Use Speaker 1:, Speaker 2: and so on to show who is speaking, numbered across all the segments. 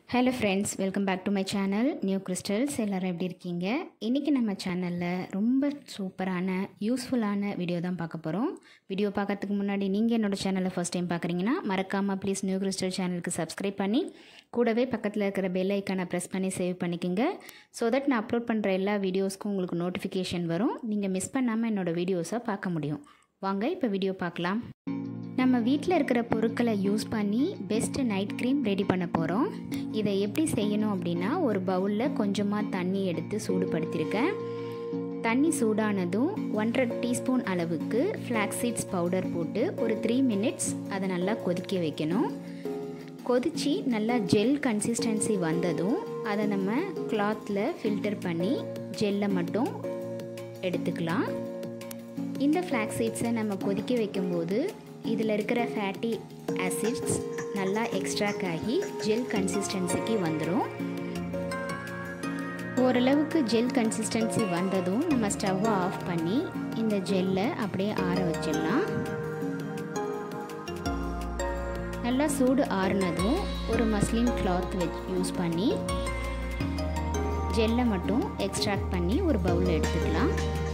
Speaker 1: hello friends welcome back to my channel new crystals எல்லோரும் எப்படி இருக்கீங்க இன்றைக்கி நம்ம சேனலில் ரொம்ப சூப்பரான யூஸ்ஃபுல்லான வீடியோ தான் பார்க்க போகிறோம் வீடியோ பார்க்கறதுக்கு முன்னாடி நீங்கள் என்னோடய சேனலை ஃபஸ்ட் டைம் பார்க்குறீங்கன்னா மறக்காமல் ப்ளீஸ் நியூ கிறிஸ்டல் சேனலுக்கு சப்ஸ்கிரைப் பண்ணி கூடவே பக்கத்தில் இருக்கிற பெல் ஐக்கானை ப்ரெஸ் பண்ணி சேவ் பண்ணிக்கோங்க ஸோ தட் நான் அப்லோட் பண்ணுற எல்லா வீடியோஸ்க்கும் உங்களுக்கு நோட்டிஃபிகேஷன் வரும் நீங்கள் மிஸ் பண்ணாமல் என்னோடய வீடியோஸை பார்க்க முடியும் வாங்க இப்போ வீடியோ பார்க்கலாம் நம்ம வீட்டில் இருக்கிற பொருட்களை யூஸ் பண்ணி பெஸ்ட்டு நைட் க்ரீம் ரெடி பண்ண போகிறோம் இதை எப்படி செய்யணும் அப்படின்னா ஒரு பவுலில் கொஞ்சமாக தண்ணி எடுத்து சூடுபடுத்தியிருக்கேன் தண்ணி சூடானதும் ஒன்றரை டீஸ்பூன் அளவுக்கு ஃப்ளாக்ஸீட்ஸ் பவுடர் போட்டு ஒரு த்ரீ மினிட்ஸ் அதை நல்லா கொதிக்க வைக்கணும் கொதித்து நல்லா ஜெல் கன்சிஸ்டன்சி வந்ததும் அதை நம்ம கிளாத்தில் ஃபில்டர் பண்ணி ஜெல்லை மட்டும் எடுத்துக்கலாம் இந்த ஃப்ளாக்ஸ் சீட்ஸை நம்ம கொதிக்க வைக்கும்போது இதில் இருக்கிற ஃபேட்டி ஆசிட்ஸ் நல்லா எக்ஸ்ட்ராக்ட் ஆகி ஜெல் கன்சிஸ்டன்சிக்கு வந்துடும் ஓரளவுக்கு ஜெல் கன்சிஸ்டன்சி வந்ததும் நம்ம ஸ்டவ்வை ஆஃப் பண்ணி இந்த ஜெல்லை அப்படியே ஆற வச்சிடலாம் நல்லா சூடு ஆறுனதும் ஒரு மஸ்லின் கிளாத் வச் யூஸ் பண்ணி ஜெல்லை மட்டும் எக்ஸ்ட்ராக்ட் பண்ணி ஒரு பவுலில் எடுத்துக்கலாம்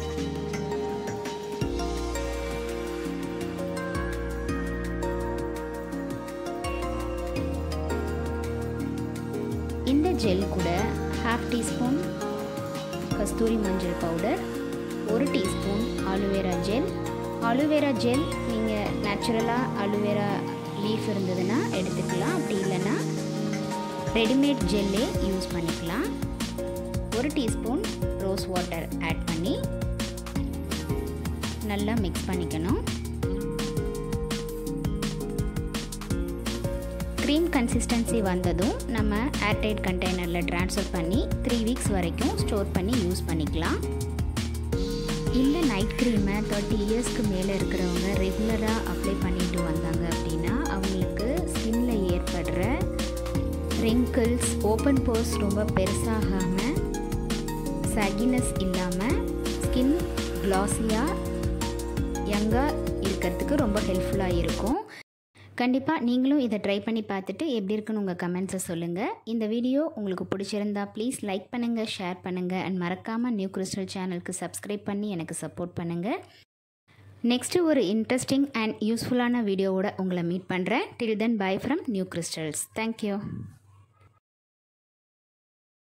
Speaker 1: இந்த ஜெல் கூட ஹாஃப் டீஸ்பூன் கஸ்தூரி மஞ்சள் பவுடர் ஒரு teaspoon aloe vera gel aloe vera gel நீங்கள் நேச்சுரலாக ஆலுவேரா லீஃப் இருந்ததுன்னா எடுத்துக்கலாம் அப்படி இல்லைன்னா ரெடிமேட் ஜெல்லே யூஸ் பண்ணிக்கலாம் ஒரு டீஸ்பூன் ரோஸ் வாட்டர் ஆட் பண்ணி நல்லா மிக்ஸ் பண்ணிக்கணும் க்ரீம் கன்சிஸ்டன்சி வந்ததும் நம்ம ஏர்டைட் கண்டெய்னரில் ட்ரான்ஸ்ஃபர் பண்ணி த்ரீ வீக்ஸ் வரைக்கும் ஸ்டோர் பண்ணி யூஸ் பண்ணிக்கலாம் இந்த நைட் க்ரீமை தேர்ட்டி இயர்ஸ்க்கு மேலே இருக்கிறவங்க ரெகுலராக அப்ளை பண்ணிட்டு வந்தாங்க அப்படின்னா அவங்களுக்கு ஸ்கின்ல ஏற்படுற ரிங்கிள்ஸ் ஓப்பன் போர்ஸ் ரொம்ப பெருசாகாமல் சகினஸ் இல்லாமல் ஸ்கின் க்ளாஸியாக யங்காக இருக்கிறதுக்கு ரொம்ப ஹெல்ப்ஃபுல்லாக இருக்கும் கண்டிப்பாக நீங்களும் இதை ட்ரை பண்ணி பார்த்துட்டு எப்படி இருக்குன்னு உங்கள் கமெண்ட்ஸை சொல்லுங்கள் இந்த வீடியோ உங்களுக்கு பிடிச்சிருந்தா ப்ளீஸ் லைக் பண்ணுங்கள் ஷேர் பண்ணுங்கள் அண்ட் மறக்காமல் நியூ கிறிஸ்டல் சேனலுக்கு சப்ஸ்கிரைப் பண்ணி எனக்கு சப்போர்ட் பண்ணுங்கள் நெக்ஸ்ட்டு ஒரு இன்ட்ரெஸ்டிங் அண்ட் யூஸ்ஃபுல்லான வீடியோவோட உங்களை மீட் பண்ணுறேன் till then bye from new crystals thank you